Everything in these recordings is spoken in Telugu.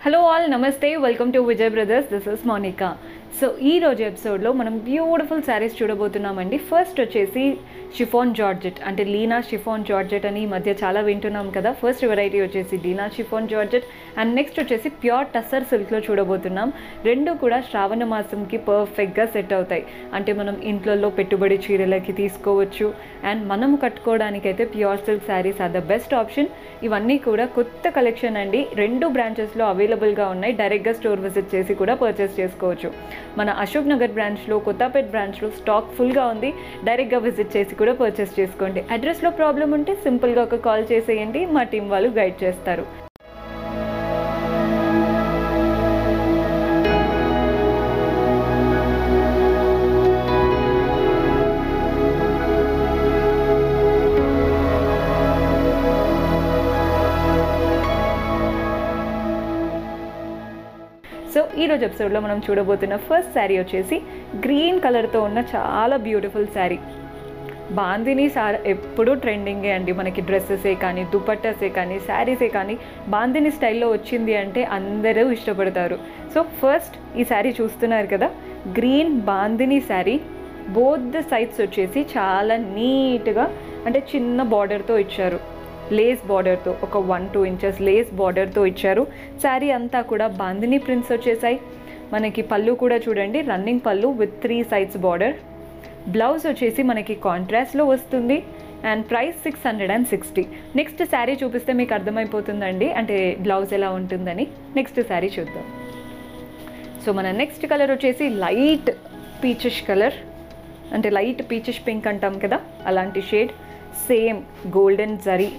హలో ఆల్ నమస్తే welcome to Vijay brothers this is Monica so ఈ రోజు ఎపిసోడ్లో మనం బ్యూటిఫుల్ శారీస్ చూడబోతున్నామండి ఫస్ట్ వచ్చేసి షిఫాన్ జార్జెట్ అంటే లీనా షిఫాన్ జార్జెట్ అని ఈ మధ్య చాలా వింటున్నాం కదా ఫస్ట్ వెరైటీ వచ్చేసి Leena chiffon georgette and next వచ్చేసి ప్యూర్ టస్సర్ సిల్క్లో చూడబోతున్నాం రెండు కూడా శ్రావణ మాసంకి పర్ఫెక్ట్గా సెట్ అవుతాయి అంటే మనం ఇంట్లో పెట్టుబడి చీరలకి తీసుకోవచ్చు అండ్ మనం కట్టుకోవడానికైతే pure silk saris are the best option ఇవన్నీ కూడా కొత్త కలెక్షన్ అండి రెండు బ్రాంచెస్లో అవైలబుల్గా ఉన్నాయి డైరెక్ట్గా స్టోర్ విజిట్ చేసి కూడా పర్చేస్ చేసుకోవచ్చు మన అశోక్ నగర్ బ్రాంచ్లో కొత్తపేట్ బ్రాంచ్లో స్టాక్ ఫుల్గా ఉంది డైరెక్ట్గా విజిట్ చేసి కూడా పర్చేస్ చేసుకోండి అడ్రస్లో ప్రాబ్లం ఉంటే సింపుల్గా ఒక కాల్ చేసేయండి మా టీం వాళ్ళు గైడ్ చేస్తారు సో ఈరోజు ఎపిసోడ్లో మనం చూడబోతున్న ఫస్ట్ శారీ వచ్చేసి గ్రీన్ కలర్తో ఉన్న చాలా బ్యూటిఫుల్ శారీ బాందిని సార్ ఎప్పుడూ ట్రెండింగే అండి మనకి డ్రెస్సెసే కానీ దుపట్టాసే కానీ శారీసే కానీ బాందిని స్టైల్లో వచ్చింది అంటే అందరూ ఇష్టపడతారు సో ఫస్ట్ ఈ శారీ చూస్తున్నారు కదా green bandhani sari both the sides వచ్చేసి చాలా నీట్గా అంటే చిన్న బార్డర్తో ఇచ్చారు లేస్ బార్డర్తో ఒక వన్ టూ ఇంచెస్ లేస్ బార్డర్తో ఇచ్చారు శారీ అంతా కూడా బాందిని ప్రింట్స్ వచ్చేసాయి మనకి పళ్ళు కూడా చూడండి రన్నింగ్ పళ్ళు with three sides border blouse వచ్చేసి మనకి కాంట్రాస్ట్లో వస్తుంది and price six hundred and sixty next sari చూపిస్తే మీకు అర్థమైపోతుందండి అంటే బ్లౌజ్ ఎలా ఉంటుందని నెక్స్ట్ శారీ చూద్దాం సో మన నెక్స్ట్ కలర్ వచ్చేసి లైట్ పీచిష్ కలర్ అంటే లైట్ పీచిష్ పింక్ అంటాం కదా అలాంటి షేడ్ సేమ్ గోల్డెన్ జరీ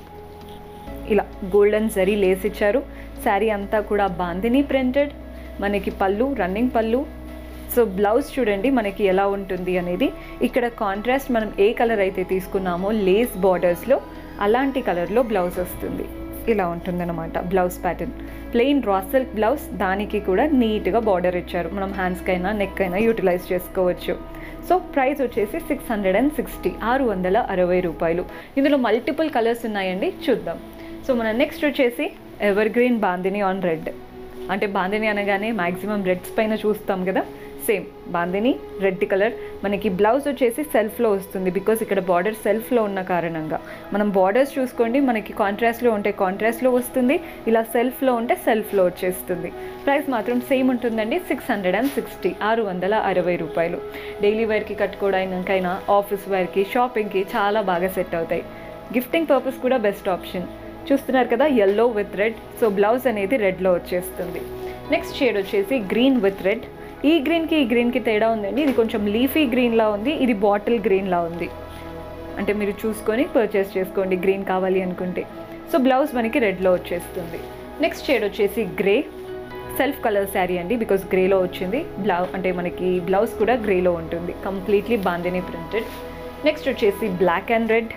ఇలా గోల్డెన్ జరీ లేస్ ఇచ్చారు శారీ అంతా కూడా బాందిని ప్రింటెడ్ మనకి పళ్ళు రన్నింగ్ పళ్ళు సో బ్లౌజ్ చూడండి మనకి ఎలా ఉంటుంది అనేది ఇక్కడ కాంట్రాస్ట్ మనం ఏ కలర్ అయితే తీసుకున్నామో లేస్ బార్డర్స్లో అలాంటి కలర్లో బ్లౌజ్ వస్తుంది ఇలా ఉంటుందన్నమాట blouse pattern plain raw silk blouse దానికి కూడా నీట్గా బార్డర్ ఇచ్చారు మనం హ్యాండ్స్కైనా నెక్ అయినా యూటిలైజ్ చేసుకోవచ్చు సో ప్రైస్ వచ్చేసి సిక్స్ హండ్రెడ్ అండ్ సిక్స్టీ ఆరు వందల అరవై రూపాయలు ఇందులో మల్టిపుల్ కలర్స్ ఉన్నాయండి చూద్దాం సో మన నెక్స్ట్ వచ్చేసి evergreen bandhani on red అంటే బాందిని అనగానే మ్యాక్సిమం రెడ్స్ పైన చూస్తాం కదా సేమ్ బాందిని రెడ్ కలర్ మనకి బ్లౌజ్ వచ్చేసి సెల్ఫ్లో వస్తుంది బికాస్ ఇక్కడ బార్డర్ సెల్ఫ్లో ఉన్న కారణంగా మనం బార్డర్స్ చూసుకోండి మనకి కాంట్రాస్ట్లో ఉంటే కాంట్రాస్ట్లో వస్తుంది ఇలా సెల్ఫ్లో ఉంటే సెల్ఫ్లో వచ్చేస్తుంది ప్రైస్ మాత్రం సేమ్ ఉంటుందండి సిక్స్ హండ్రెడ్ అండ్ సిక్స్టీ ఆరు వందల అరవై రూపాయలు డైలీ వేర్కి కట్టుకోవడానికైనా ఆఫీస్ వేర్కి షాపింగ్కి చాలా బాగా సెట్ అవుతాయి గిఫ్టింగ్ పర్పస్ కూడా బెస్ట్ ఆప్షన్ చూస్తున్నారు కదా yellow with red so blouse అనేది రెడ్లో వచ్చేస్తుంది నెక్స్ట్ షేడ్ వచ్చేసి గ్రీన్ విత్ రెడ్ ఈ గ్రీన్కి ఈ గ్రీన్కి తేడా ఉందండి ఇది కొంచెం లీఫీ గ్రీన్లా ఉంది ఇది బాటిల్ గ్రీన్లా ఉంది అంటే మీరు చూసుకొని పర్చేస్ చేసుకోండి గ్రీన్ కావాలి అనుకుంటే సో బ్లౌజ్ మనకి రెడ్లో వచ్చేస్తుంది నెక్స్ట్ షేడ్ వచ్చేసి గ్రే సెల్ఫ్ కలర్ శారీ అండి బికాస్ గ్రేలో వచ్చింది బ్లౌ అంటే మనకి బ్లౌజ్ కూడా గ్రేలో ఉంటుంది కంప్లీట్లీ బాందిని ప్రింటెడ్ నెక్స్ట్ వచ్చేసి బ్లాక్ అండ్ రెడ్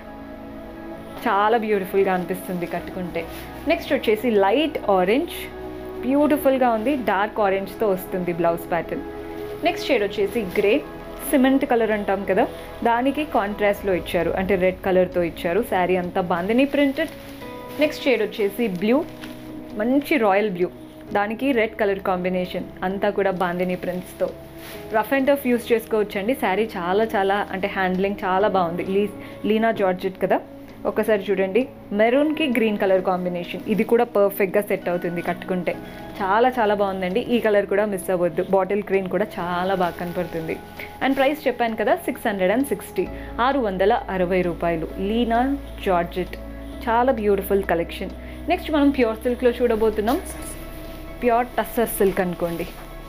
చాలా బ్యూటిఫుల్గా అనిపిస్తుంది కట్టుకుంటే నెక్స్ట్ వచ్చేసి లైట్ ఆరెంజ్ బ్యూటిఫుల్గా ఉంది డార్క్ ఆరెంజ్తో వస్తుంది బ్లౌజ్ ప్యాటర్న్ నెక్స్ట్ షేడ్ వచ్చేసి గ్రే సిమెంట్ కలర్ అంటాం కదా దానికి కాంట్రాస్ట్లో ఇచ్చారు అంటే రెడ్ కలర్తో ఇచ్చారు శారీ అంతా బాందిని ప్రింటెడ్ నెక్స్ట్ షేడ్ వచ్చేసి బ్లూ మంచి రాయల్ బ్లూ దానికి రెడ్ కలర్ కాంబినేషన్ అంతా కూడా బాందిని ప్రింట్స్తో రఫ్ అండ్ టఫ్ యూస్ చేసుకోవచ్చండి శారీ చాలా చాలా అంటే హ్యాండ్లింగ్ చాలా బాగుంది లీ లీనా జార్జెట్ కదా ఒకసారి చూడండి మెరూన్కి గ్రీన్ కలర్ కాంబినేషన్ ఇది కూడా పర్ఫెక్ట్గా సెట్ అవుతుంది కట్టుకుంటే చాలా చాలా బాగుందండి ఈ కలర్ కూడా మిస్ అవ్వద్దు బాటిల్ గ్రీన్ కూడా చాలా బాగా కనపడుతుంది అండ్ ప్రైస్ చెప్పాను కదా సిక్స్ హండ్రెడ్ అండ్ సిక్స్టీ ఆరు వందల అరవై రూపాయలు లీనా జార్జెట్ చాలా బ్యూటిఫుల్ కలెక్షన్ నెక్స్ట్ మనం ప్యూర్ సిల్క్లో చూడబోతున్నాం ప్యూర్ టస్సర్ సిల్క్ అనుకోండి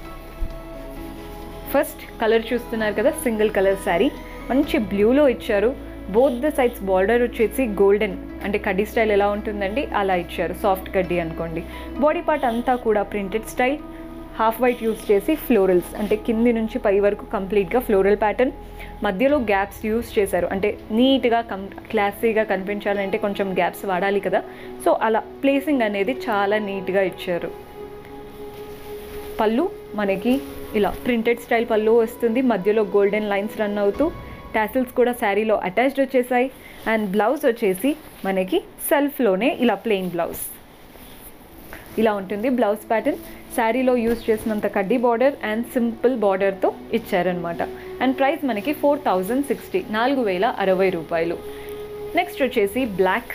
ఫస్ట్ కలర్ చూస్తున్నారు కదా సింగిల్ కలర్ శారీ మంచి బ్లూలో ఇచ్చారు బోత్ ద సైడ్స్ బార్డర్ వచ్చేసి గోల్డెన్ అంటే కడ్డీ స్టైల్ ఎలా ఉంటుందండి అలా ఇచ్చారు సాఫ్ట్ కడ్డీ అనుకోండి బాడీ పార్ట్ అంతా కూడా printed style half white use చేసి ఫ్లోరల్స్ అంటే కింది నుంచి పై వరకు కంప్లీట్గా ఫ్లోరల్ ప్యాటర్న్ మధ్యలో గ్యాప్స్ యూస్ చేశారు అంటే నీట్గా కం క్లాసీగా కనిపించాలంటే కొంచెం గ్యాప్స్ వాడాలి కదా సో అలా ప్లేసింగ్ అనేది చాలా నీట్గా ఇచ్చారు పళ్ళు మనకి ఇలా ప్రింటెడ్ స్టైల్ పళ్ళు వస్తుంది మధ్యలో గోల్డెన్ లైన్స్ రన్ అవుతూ టాసిల్స్ కూడా శారీలో అటాచ్డ్ వచ్చేసాయి అండ్ బ్లౌజ్ వచ్చేసి మనకి సెల్ఫ్లోనే ఇలా ప్లెయిన్ బ్లౌజ్ ఇలా ఉంటుంది బ్లౌజ్ ప్యాటర్న్ శారీలో యూజ్ చేసినంత కడ్డీ బార్డర్ అండ్ సింపుల్ బార్డర్తో ఇచ్చారనమాట అండ్ ప్రైస్ మనకి ఫోర్ థౌజండ్ సిక్స్టీ నాలుగు వేల అరవై రూపాయలు నెక్స్ట్ వచ్చేసి బ్లాక్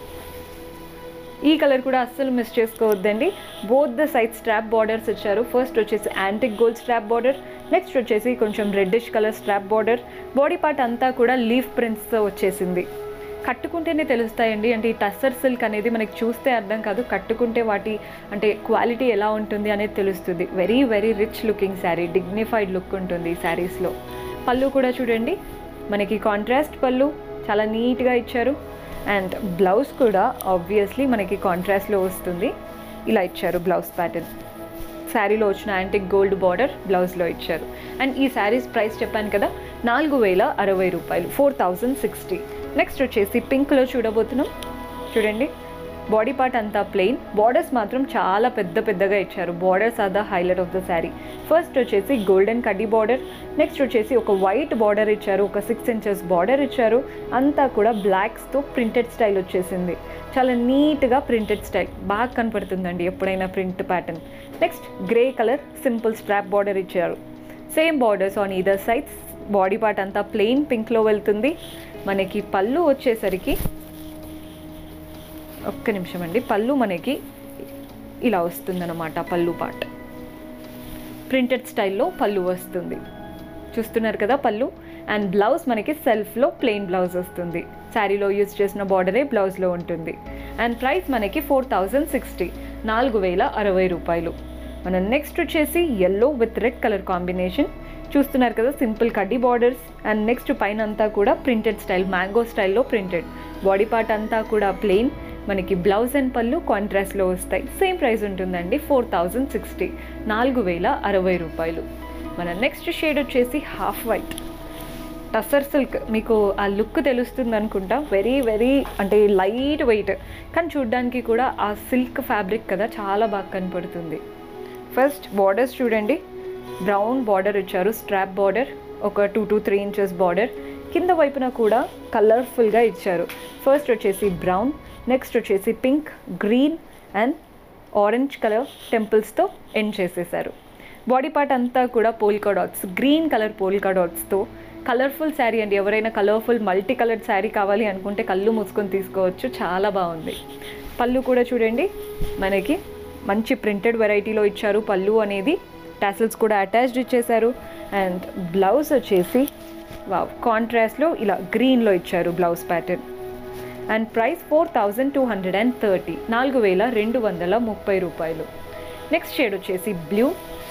ఈ కలర్ కూడా అస్సలు మిస్ చేసుకోవద్దండి both the side strap borders ఇచ్చారు ఫస్ట్ వచ్చేసి antique gold strap border next వచ్చేసి కొంచెం reddish colour strap border body part అంతా కూడా లీఫ్ ప్రింట్స్తో వచ్చేసింది కట్టుకుంటేనే తెలుస్తాయండి అంటే ఈ టస్సర్ సిల్క్ అనేది మనకి చూస్తే అర్థం కాదు కట్టుకుంటే వాటి అంటే క్వాలిటీ ఎలా ఉంటుంది అనేది తెలుస్తుంది very very rich looking sari dignified look ఉంటుంది ఈ శారీస్లో పళ్ళు కూడా చూడండి మనకి కాంట్రాస్ట్ పళ్ళు చాలా నీట్గా ఇచ్చారు అండ్ బ్లౌజ్ కూడా ఆబ్వియస్లీ మనకి కాంట్రాస్ట్లో వస్తుంది ఇలా ఇచ్చారు బ్లౌజ్ ప్యాటర్న్ శారీలో వచ్చిన యాంటిక్ గోల్డ్ బార్డర్ బ్లౌజ్లో ఇచ్చారు అండ్ ఈ శారీస్ ప్రైస్ చెప్పాను కదా నాలుగు వేల అరవై రూపాయలు ఫోర్ థౌజండ్ సిక్స్టీ నెక్స్ట్ వచ్చేసి పింక్లో చూడబోతున్నాం చూడండి బాడీ పార్ట్ అంతా ప్లెయిన్ బార్డర్స్ మాత్రం చాలా పెద్ద పెద్దగా ఇచ్చారు borders are the highlight of the sari first వచ్చేసి గోల్డెన్ కడ్డీ బార్డర్ నెక్స్ట్ వచ్చేసి ఒక వైట్ బార్డర్ ఇచ్చారు ఒక సిక్స్ ఇంచెస్ బార్డర్ ఇచ్చారు అంతా కూడా బ్లాక్స్తో ప్రింటెడ్ స్టైల్ వచ్చేసింది చాలా నీట్గా ప్రింటెడ్ స్టైల్ బాగా కనపడుతుందండి ఎప్పుడైనా print pattern next grey colour simple strap border ఇచ్చారు same borders on either sides body part అంతా ప్లెయిన్ పింక్లో వెళ్తుంది మనకి పళ్ళు వచ్చేసరికి ఒక్క నిమిషం అండి పళ్ళు మనకి ఇలా వస్తుందన్నమాట పళ్ళు పార్ట్ ప్రింటెడ్ స్టైల్లో పళ్ళు వస్తుంది చూస్తున్నారు కదా పళ్ళు అండ్ బ్లౌజ్ మనకి సెల్ఫ్లో ప్లెయిన్ బ్లౌజ్ వస్తుంది శారీలో యూజ్ చేసిన బార్డరే బ్లౌజ్లో ఉంటుంది అండ్ ప్రైస్ మనకి ఫోర్ థౌజండ్ సిక్స్టీ నాలుగు వేల అరవై రూపాయలు మనం నెక్స్ట్ వచ్చేసి yellow with red colour combination చూస్తున్నారు కదా సింపుల్ కడ్డీ బార్డర్స్ అండ్ నెక్స్ట్ పైన అంతా కూడా ప్రింటెడ్ స్టైల్ మ్యాంగో స్టైల్లో ప్రింటెడ్ బాడీ పార్ట్ అంతా కూడా ప్లెయిన్ మనకి బ్లౌజ్ అండ్ పళ్ళు కాంట్రాస్ట్లో వస్తాయి సేమ్ ప్రైస్ ఉంటుందండి ఫోర్ థౌజండ్ సిక్స్టీ నాలుగు వేల అరవై రూపాయలు మన నెక్స్ట్ షేడ్ వచ్చేసి హాఫ్ వైట్ టసర్ సిల్క్ మీకు ఆ లుక్ తెలుస్తుంది అనుకుంటా వెరీ వెరీ అంటే లైట్ వెయిట్ కానీ చూడ్డానికి కూడా ఆ సిల్క్ ఫ్యాబ్రిక్ కదా చాలా బాగా కనపడుతుంది ఫస్ట్ బార్డర్స్ చూడండి బ్రౌన్ బార్డర్ ఇచ్చారు స్ట్రాప్ బార్డర్ ఒక two to three inches border కింద వైపున కూడా కలర్ఫుల్గా ఇచ్చారు ఫస్ట్ వచ్చేసి బ్రౌన్ నెక్స్ట్ వచ్చేసి pink green and orange colour టెంపుల్స్తో ఎండ్ చేసేసారు బాడీ పార్ట్ అంతా కూడా polka dots green colour polka డాట్స్తో కలర్ఫుల్ శారీ అండి ఎవరైనా కలర్ఫుల్ మల్టీ కలర్ శారీ కావాలి అనుకుంటే కళ్ళు మూసుకొని తీసుకోవచ్చు చాలా బాగుంది పళ్ళు కూడా చూడండి మనకి మంచి ప్రింటెడ్ వెరైటీలో ఇచ్చారు పళ్ళు అనేది టాసిల్స్ కూడా అటాచ్డ్ ఇచ్చేశారు అండ్ బ్లౌజ్ వచ్చేసి వావ్ కాంట్రాస్ట్లో ఇలా గ్రీన్లో ఇచ్చారు blouse pattern and price four thousand two hundred and thirty నాలుగు వేల రెండు వందల ముప్పై రూపాయలు నెక్స్ట్ షేడ్ వచ్చేసి బ్లూ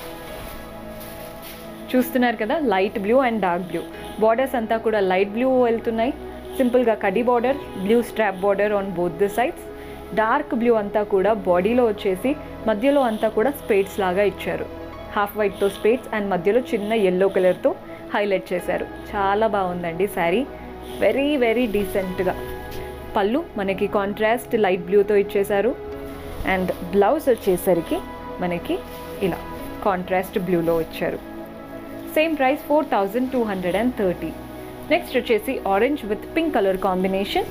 చూస్తున్నారు కదా light blue and dark blue borders అంతా కూడా లైట్ బ్లూ వెళ్తున్నాయి సింపుల్గా కడి border blue strap border on both the sides dark blue అంతా కూడా బాడీలో వచ్చేసి మధ్యలో అంతా కూడా స్పేడ్స్ లాగా ఇచ్చారు హాఫ్ వైట్తో స్పేడ్స్ అండ్ మధ్యలో చిన్న ఎల్లో కలర్తో హైలైట్ చేశారు చాలా బాగుందండి శారీ వెరీ వెరీ డీసెంట్గా పళ్ళు మనకి కాంట్రాస్ట్ లైట్ బ్లూతో ఇచ్చేశారు అండ్ బ్లౌజ్ వచ్చేసరికి మనకి ఇలా కాంట్రాస్ట్ బ్లూలో ఇచ్చారు same price four thousand two hundred and thirty next వచ్చేసి orange with pink colour combination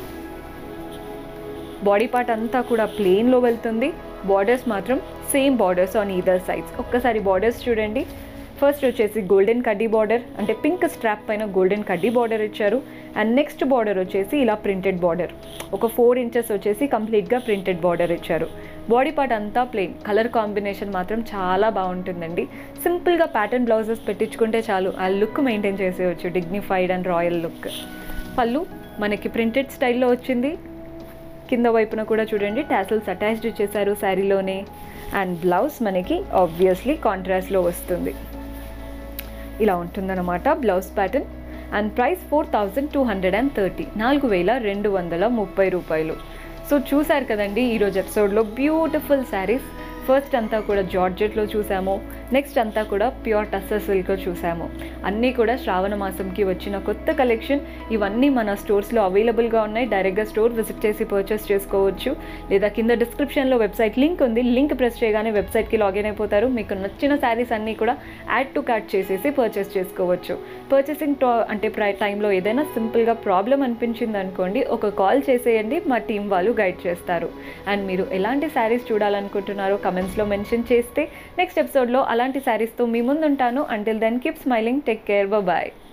body part అంతా కూడా ప్లెయిన్లో వెళ్తుంది బార్డర్స్ మాత్రం same borders on either sides ఒక్కసారి బార్డర్స్ చూడండి ఫస్ట్ వచ్చేసి గోల్డెన్ కడ్డీ బార్డర్ అంటే పింక్ స్ట్రాప్ పైన గోల్డెన్ కడ్డీ బార్డర్ ఇచ్చారు అండ్ నెక్స్ట్ బార్డర్ వచ్చేసి ఇలా ప్రింటెడ్ బార్డర్ ఒక ఫోర్ ఇంచెస్ వచ్చేసి కంప్లీట్గా ప్రింటెడ్ బార్డర్ ఇచ్చారు బాడీ పార్ట్ అంతా ప్లెయిన్ కలర్ కాంబినేషన్ మాత్రం చాలా బాగుంటుందండి సింపుల్గా ప్యాటర్న్ బ్లౌజెస్ పెట్టించుకుంటే చాలు ఆ లుక్ మెయింటైన్ చేసేయచ్చు డిగ్నిఫైడ్ అండ్ రాయల్ లుక్ పళ్ళు మనకి ప్రింటెడ్ స్టైల్లో వచ్చింది కింద వైపున కూడా చూడండి టాసల్స్ అటాచ్డ్ ఇచ్చేసారు శారీలోనే అండ్ బ్లౌజ్ మనకి ఆబ్వియస్లీ కాంట్రాస్ట్లో వస్తుంది ఇలా ఉంటుందన్నమాట blouse pattern and price four thousand two hundred and thirty నాలుగు వేల రెండు వందల ముప్పై రూపాయలు సో చూశారు కదండి ఈరోజు ఎపిసోడ్లో బ్యూటిఫుల్ శారీస్ ఫస్ట్ అంతా కూడా జార్జెట్లో చూసాము నెక్స్ట్ అంతా కూడా ప్యూర్ టస్సర్ సిల్క్లో చూసాము అన్నీ కూడా శ్రావణ మాసంకి వచ్చిన కొత్త కలెక్షన్ ఇవన్నీ మన స్టోర్స్లో అవైలబుల్గా ఉన్నాయి డైరెక్ట్గా స్టోర్ విజిట్ చేసి పర్చేస్ చేసుకోవచ్చు లేదా కింద డిస్క్రిప్షన్లో వెబ్సైట్ లింక్ ఉంది లింక్ ప్రెస్ చేయగానే వెబ్సైట్కి లాగిన్ అయిపోతారు మీకు నచ్చిన శారీస్ అన్నీ కూడా యాడ్ టు కార్ట్ చేసేసి పర్చేస్ చేసుకోవచ్చు పర్చేసింగ్ టా అంటే ప్రై టైంలో ఏదైనా సింపుల్గా ప్రాబ్లం అనిపించింది అనుకోండి ఒక కాల్ చేసేయండి మా టీం వాళ్ళు గైడ్ చేస్తారు అండ్ మీరు ఎలాంటి శారీస్ చూడాలనుకుంటున్నారో కమెంట్స్లో మెన్షన్ చేస్తే నెక్స్ట్ ఎపిసోడ్లో అలాంటి శారీస్తో మీ ముందుంటాను until then keep smiling take care bye